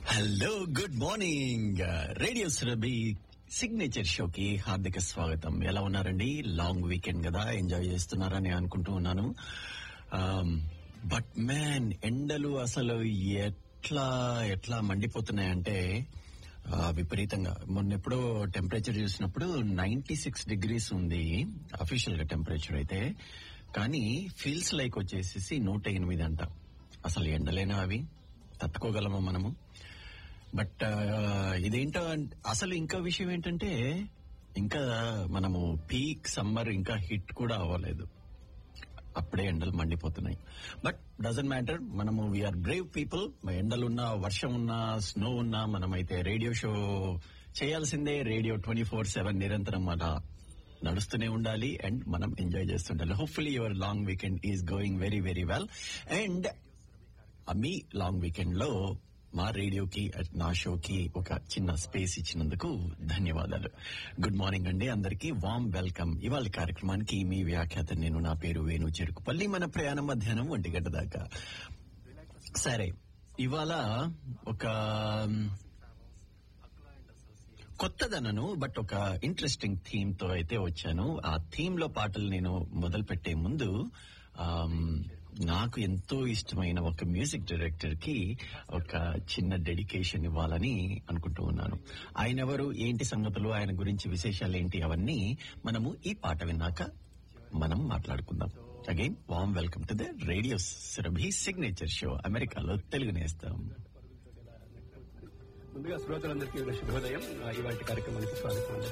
hello good morning radio Surabhi signature షోకి హార్దిక స్వాగతం ఎలా ఉన్నారండి లాంగ్ వీకెండ్ కదా ఎంజాయ్ చేస్తున్నారని అనుకుంటూ ఉన్నాను బట్ మ్యాన్ ఎండలు అసలు ఎట్లా ఎట్లా మండిపోతున్నాయంటే ఆ, విపరీతంగా మొన్న ఎప్పుడో టెంపరేచర్ చూసినప్పుడు నైన్టీ సిక్స్ డిగ్రీస్ ఉంది అఫీషియల్ గా టెంపరేచర్ అయితే కానీ ఫీల్స్ లైక్ వచ్చేసేసి నూట ఎనిమిది అంట అసలు ఎండలేనా అవి తట్టుకోగలమా మనము బట్ ఇదేంటో అన్- అసలు ఇంకా విషయం ఏంటంటే ఇంకా మనము పీక్ సమ్మర్ ఇంకా హిట్ కూడా అవ్వలేదు అప్పుడే ఎండలు మండిపోతున్నాయి బట్ డజంట్ మ్యాటర్ మనము వీఆర్ బ్రేవ్ పీపుల్ ఎండలున్నా వర్షం ఉన్నా స్నో ఉన్నా మనమైతే రేడియో షో చేయాల్సిందే రేడియో ట్వంటీ ఫోర్ సెవెన్ నిరంతరం అలా నడుస్తూనే ఉండాలి అండ్ మనం ఎంజాయ్ చేస్తుండాలి hopefully your long weekend is going very very well and మీ లాంగ్ వీకెండ్ లో మా రేడియోకి నా షోకి ఒక చిన్న స్పేస్ ఇచ్చినందుకు ధన్యవాదాలు గుడ్ మార్నింగ్ అండి అందరికీ వామ్ వెల్కమ్ ఇవాళ కార్యక్రమానికి మీ వ్యాఖ్యాత నేను నా పేరు వేణు చెరుకుపల్లి మన ప్రయాణం మధ్యాహ్నం ఒంటి గంట దాకా సరే ఇవాళ ఒక కొత్తదనను బట్ ఒక ఇంట్రెస్టింగ్ థీమ్ తో అయితే వచ్చాను ఆ థీమ్ లో పాటలు నేను మొదలు పెట్టే ముందు ఆమ్, నాకు ఎంతో ఇష్టమైన ఒక మ్యూజిక్ డైరెక్టర్ కి ఒక చిన్న డెడికేషన్ ఇవ్వాలని అనుకుంటూ ఉన్నాను ఆయన ఎవరు ఏంటి సంగతులు ఆయన గురించి విశేషాలు ఏంటి అవన్నీ మనము ఈ పాట విన్నాక మనం మాట్లాడుకుందాం again warm welcome to the radio Surabhi signature show అమెరికాలో తెలుగు నేస్తాం ముందుగా శ్రోతలందరికీ శుభోదయం ఇవాటి కార్యక్రమానికి స్వాగతం